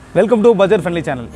welcome to budget friendly channel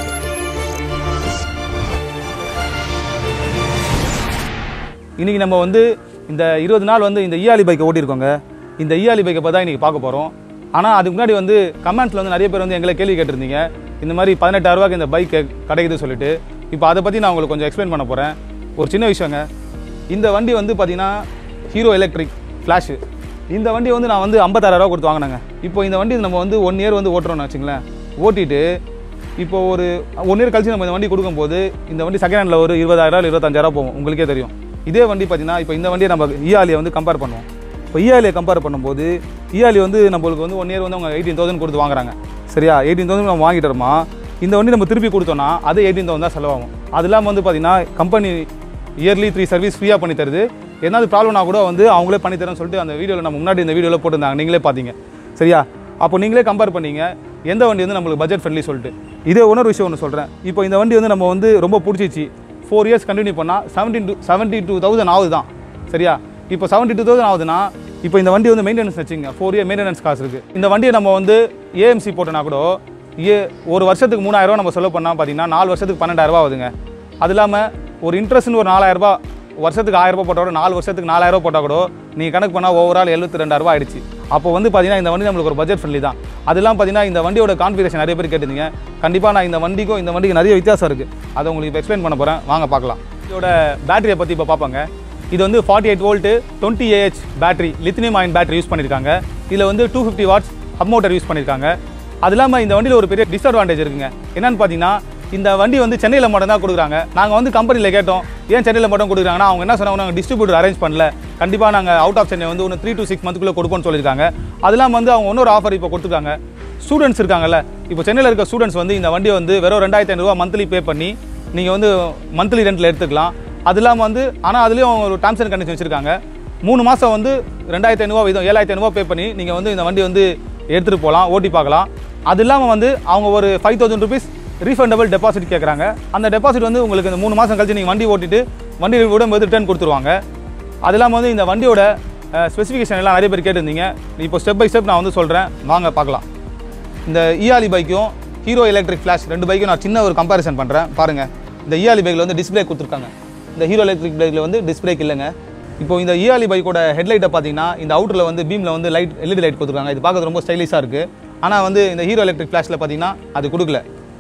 இன்றைக்கி நம்ம வந்து இந்த இருபது நாள் வந்து இந்த இஆலி பைக்கை ஓட்டியிருக்கோங்க இந்த இஆலி பைக்கை பற்றி தான் இன்றைக்கி பார்க்க போகிறோம் ஆனால் அதுக்கு முன்னாடி வந்து கமெண்ட்ஸில் வந்து நிறைய பேர் வந்து எங்களை கேள்வி கேட்டிருந்தீங்க இந்த மாதிரி பதினெட்டாயிரரூவாக்கு இந்த பைக் கிடைக்குது சொல்லிட்டு இப்போ அதை பற்றி நான் உங்களுக்கு கொஞ்சம் எக்ஸ்பிளைன் பண்ண போகிறேன் ஒரு சின்ன விஷயங்க இந்த வண்டி வந்து பார்த்தீங்கன்னா ஹீரோ எலக்ட்ரிக் ஃப்ளாஷு இந்த வண்டி வந்து நான் வந்து 56000 ரூபா கொடுத்து வாங்கினேங்க இப்போ இந்த வண்டி நம்ம வந்து ஒன் இயர் வந்து ஓட்டுறோம்னு வச்சுங்களேன் ஓட்டிட்டு இப்போ ஒரு ஒன் இயர் கழிச்சு நம்ம இந்த வண்டி கொடுக்கும்போது இந்த வண்டி செகண்ட் ஹேண்டில் ஒரு இருபதாயிரம் இருபத்தஞ்சாயிரம் போகும் உங்களுக்கே தெரியும் இதே வண்டி பார்த்தீங்கன்னா இப்போ இந்த வண்டியை நம்ம இஆலியை வந்து கம்பேர் பண்ணுவோம் இப்போ இஆலியை கம்பேர் பண்ணும்போது இஆலி வந்து நம்மளுக்கு வந்து ஒன் இயர் வந்து அவங்க எயிட்டீன் தௌசண்ட் கொடுத்து வாங்குறாங்க சரியா எயிட்டீன் தௌசண்ட் நம்ம வாங்கிட்டோமா இந்த வண்டி நம்ம திருப்பி கொடுத்தோம்னா அது எயிட்டீன் தௌசண்ட் தான் செலவாகும் அது இல்லாமல் வந்து பார்த்தீங்கன்னா கம்பெனி இயர்லி த்ரீ சர்வீஸ் ஃப்ரீயாக பண்ணி தருது ஏதாவது ப்ராப்ளம்னா கூட வந்து அவங்களே பண்ணி தரேன்னு சொல்லிட்டு அந்த வீடியோவில் நம்ம முன்னாடி இந்த வீடியோவில் போட்டிருந்தாங்க நீங்களே பார்த்தீங்க சரியா அப்போ நீங்களே கம்பேர் பண்ணீங்க எந்த வண்டி வந்து நம்மளுக்கு பட்ஜெட் ஃப்ரெண்ட்லி சொல்லிட்டு இதே இன்னொரு விஷயம் ஒன்று சொல்கிறேன் இப்போ இந்த வண்டி வந்து நம்ம வந்து ரொம்ப பிடிச்சிச்சு ஃபோர் இயர்ஸ் கண்டினியூ பண்ணால் seventeen to seventy two thousand ஆகுது தான் சரியா இப்போ செவன்ட்டி டூ தௌசண்ட் ஆகுதுன்னா இப்போ இந்த வண்டி வந்து மெயின்டெனன்ஸ் வச்சுங்க ஃபோர் இயர் மெயின்டெனன்ஸ் காசு இருக்குது இந்த வண்டியை நம்ம வந்து ஏஎம்சி போட்டோன்னா கூட ஏ ஒரு வருஷத்துக்கு மூணாயிரரூவா நம்ம செலவு பண்ணால் பார்த்தீங்கன்னா நாலு வருஷத்துக்கு பன்னெண்டாயிரரூவா ஆகுதுங்க அது இல்லாமல் ஒரு இன்ட்ரெஸ்ட்னு ஒரு நாலாயிரரூபா வருஷத்துக்கு ஆயிரரூபா போட்டால் கூட நாலு வருஷத்துக்கு நாலாயிரரூபா போட்டால் கூட நீங்கள் கணக்கு பண்ணால் ஓவரால் எழுபத்தி ரெண்டாயிரரூபா ஆயிடுச்சு அப்போ வந்து பார்த்தீங்கன்னா இந்த வண்டி நம்மளுக்கு ஒரு பட்ஜெட் ஃப்ரெண்ட்லி தான் அதெல்லாம் பார்த்தீங்கன்னா இந்த வண்டியோட கான்ஃபிகரேஷன் நிறைய பேர் கேட்டிருந்தீங்க கண்டிப்பாக நான் இந்த வண்டிக்கும் இந்த வண்டிக்கு நிறைய வித்தியாசம் இருக்குது அதை உங்களுக்கு இப்போ எக்ஸ்பிளைன் பண்ண போகிறேன் வாங்க பார்க்கலாம் இதோட பேட்டரியை பற்றி இப்போ பார்ப்பாங்க இது வந்து forty eight volt twenty AH battery lithium ion battery use பண்ணியிருக்காங்க இதில் வந்து two fifty watts hub motor use பண்ணியிருக்காங்க அது இல்லாமல் இந்த வண்டியில் ஒரு பெரிய டிஸ்அட்வான்டேஜ் இருக்குங்க என்னன்னு பார்த்தீங்கன்னா இந்த வண்டி வந்து சென்னையில் மட்டும் தான் கொடுக்குறாங்க நாங்கள் வந்து கம்பெனியில் கேட்டோம் ஏன் சென்னையில் மட்டும் கொடுக்குறாங்கன்னா அவங்க என்ன சொன்னாங்க நாங்கள் டிஸ்ட்ரிபியூட்டர் அரேஞ்ச் பண்ணல கண்டிப்பாக நாங்கள் அவுட் ஆஃப் சென்னை வந்து ஒன்று த்ரீ டு சிக்ஸ் மந்த்துக்குள்ளே கொடுப்போம்னு சொல்லியிருக்காங்க அது இல்லாமல் வந்து அவங்க இன்னொரு ஆஃபர் இப்போ கொடுத்துருக்காங்க ஸ்டூடெண்ட்ஸ் இருக்காங்கல்ல இப்போ சென்னையில் இருக்க ஸ்டூடெண்ட்ஸ் வந்து இந்த வண்டியை வந்து வெறும் ரெண்டாயிரத்தி ஐநூறுரூவா மந்த்லி பே பண்ணி நீங்கள் வந்து மந்த்லி ரெண்டில் எடுத்துக்கலாம் அது இல்லாமல் வந்து ஆனால் அதுலேயும் ஒரு டேர்ம்ஸ் அண்ட் கண்டிஷன் வச்சுருக்காங்க மூணு மாதம் வந்து ரெண்டாயிரத்தி ஐநூறுவா வீதம் ஏழாயிரத்தி ஐநூறுவா பே பண்ணி நீங்கள் வந்து இந்த வண்டி வந்து எடுத்துகிட்டு போகலாம் ஓட்டி பார்க்கலாம் அது இல்லாமல் வந்து அவங்க ஒரு five thousand rupees refundable deposit கேட்குறாங்க அந்த டெபாசிட் வந்து உங்களுக்கு இந்த மூணு மாதம் கழிச்சு நீங்கள் வண்டி ஓட்டிட்டு வண்டி விடும்போது ரிட்டர்ன் கொடுத்துருவாங்க அது இல்லாமல் வந்து இந்த வண்டியோட ஸ்பெசிஃபிகேஷன் எல்லாம் நிறைய பேர் கேட்டிருந்தீங்க இப்போ ஸ்டெப் பை ஸ்டெப் நான் வந்து சொல்கிறேன் வாங்க பார்க்கலாம் இந்த இஆலி பைக்கும் ஹீரோ எலக்ட்ரிக் ஃப்ளாஷ் ரெண்டு பைக்கும் நான் சின்ன ஒரு கம்பேரிசன் பண்ணுறேன் பாருங்கள் இந்த இஆலி பைக்கில் வந்து டிஸ்பிளே கொடுத்துருக்காங்க இந்த ஹீரோ எலக்ட்ரிக் பைக்கில் வந்து டிஸ்பிளே இல்லைங்க இப்போ இந்த இஆலி பைக்கோட ஹெட்லைட்டை பார்த்தீங்கன்னா இந்த அவுட்டரில் வந்து பீமில் வந்து லைட் எல்இடி லைட் கொடுத்துருக்காங்க இது பார்க்கறது ரொம்ப ஸ்டைலிஷாக இருக்குது ஆனால் வந்து இந்த ஹீரோ எலக்ட்ரிக் ஃப்ளாஷில் பார்த்தீங்கன்னா அது கொடுக்கல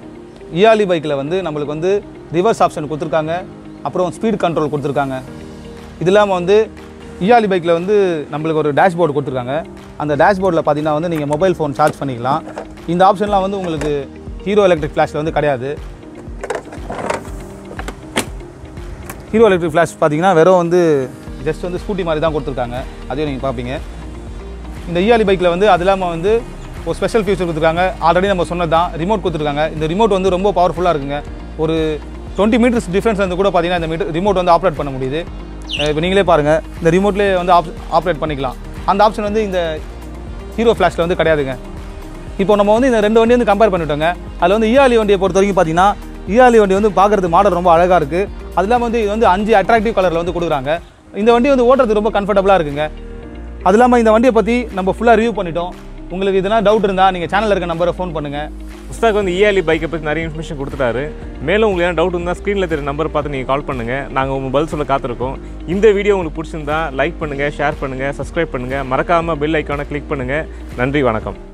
இஆலி பைக்கில் வந்து நம்மளுக்கு வந்து ரிவர்ஸ் ஆப்ஷன் கொடுத்துருக்காங்க அப்புறம் ஸ்பீட் கண்ட்ரோல் கொடுத்துருக்காங்க இது இல்லாமல் வந்து இஆலி பைக்கில் வந்து நம்மளுக்கு ஒரு டேஷ்போர்டு கொடுத்துருக்காங்க அந்த டேஷ்போர்டில் பார்த்தீங்கன்னா வந்து நீங்கள் மொபைல் ஃபோன் சார்ஜ் பண்ணிக்கலாம் இந்த ஆப்ஷன்லாம் வந்து உங்களுக்கு ஹீரோ எலக்ட்ரிக் ஃப்ளாஷில் வந்து கிடையாது ஹீரோ எலக்ட்ரிக் ஃப்ளாஷ் பார்த்தீங்கன்னா வெறும் வந்து ஜஸ்ட் வந்து ஸ்கூட்டி மாதிரி தான் கொடுத்துருக்காங்க அதையும் நீங்கள் பார்ப்பீங்க இந்த இஆலி பைக்கில் வந்து அது இல்லாமல் வந்து ஒரு ஸ்பெஷல் ஃபீச்சர் கொடுத்துருக்காங்க ஆல்ரெடி நம்ம சொன்னது தான் ரிமோட் கொடுத்துருக்காங்க இந்த ரிமோட் வந்து ரொம்ப பவர்ஃபுல்லாக இருக்குங்க ஒரு டுவெண்ட்டி மீட்டர்ஸ் டிஃப்ரென்ஸ் வந்து கூட பார்த்தீங்கன்னா இந்த மீட்டர் ரிமோட் வந்து ஆப்ரேட் பண்ண முடியுது இப்போ நீங்களே பாருங்கள் இந்த ரிமோட்லேயே வந்து ஆப் ஆப்ரேட் பண்ணிக்கலாம் அந்த ஆப்ஷன் வந்து இந்த ஹீரோ ஃப்ளாஷில் வந்து கிடையாதுங்க இப்போ நம்ம வந்து இந்த ரெண்டு வண்டி வந்து கம்பேர் பண்ணிட்டோங்க அதில் வந்து இஆலி வண்டியை பொறுத்த வரைக்கும் பார்த்தீங்கன்னா இஆலி வண்டி வந்து பார்க்குறது மாடல் ரொம்ப அழகாக இருக்குது அது இல்லாமல் வந்து இது வந்து அஞ்சு அட்ராக்டிவ் கலரில் வந்து கொடுக்குறாங்க இந்த வண்டி வந்து ஓட்டுறது ரொம்ப கம்ஃபர்டபுளாக இருக்குங்க அது இல்லாமல் இந்த வண்டியை பற்றி நம்ம ஃபுல்லாக ரிவ்யூ பண்ணிட்டோம் உங்களுக்கு இதெல்லாம் டவுட் இருந்தால் நீங்கள் சேனலில் இருக்க நம்பரை ஃபோன் பண்ணுங்கள் உஸ்தாக் வந்து இஆலி பைக்கை பற்றி நிறைய இன்ஃபர்மேஷன் கொடுத்துட்டாரு மேலும் உங்களுக்கு ஏதாவது டவுட் இருந்தால் ஸ்க்ரீனில் தெரிய நம்பர் பார்த்து நீங்கள் கால் பண்ணுங்கள் நாங்கள் உங்கள் பதில் சொல்ல காத்திருக்கோம் இந்த வீடியோ உங்களுக்கு பிடிச்சிருந்தா லைக் பண்ணுங்கள் ஷேர் பண்ணுங்கள் சப்ஸ்கிரைப் பண்ணுங்கள் மறக்காமல் பெல் ஐக்கானை கிளிக் பண்ணுங்கள் நன்றி வணக்கம்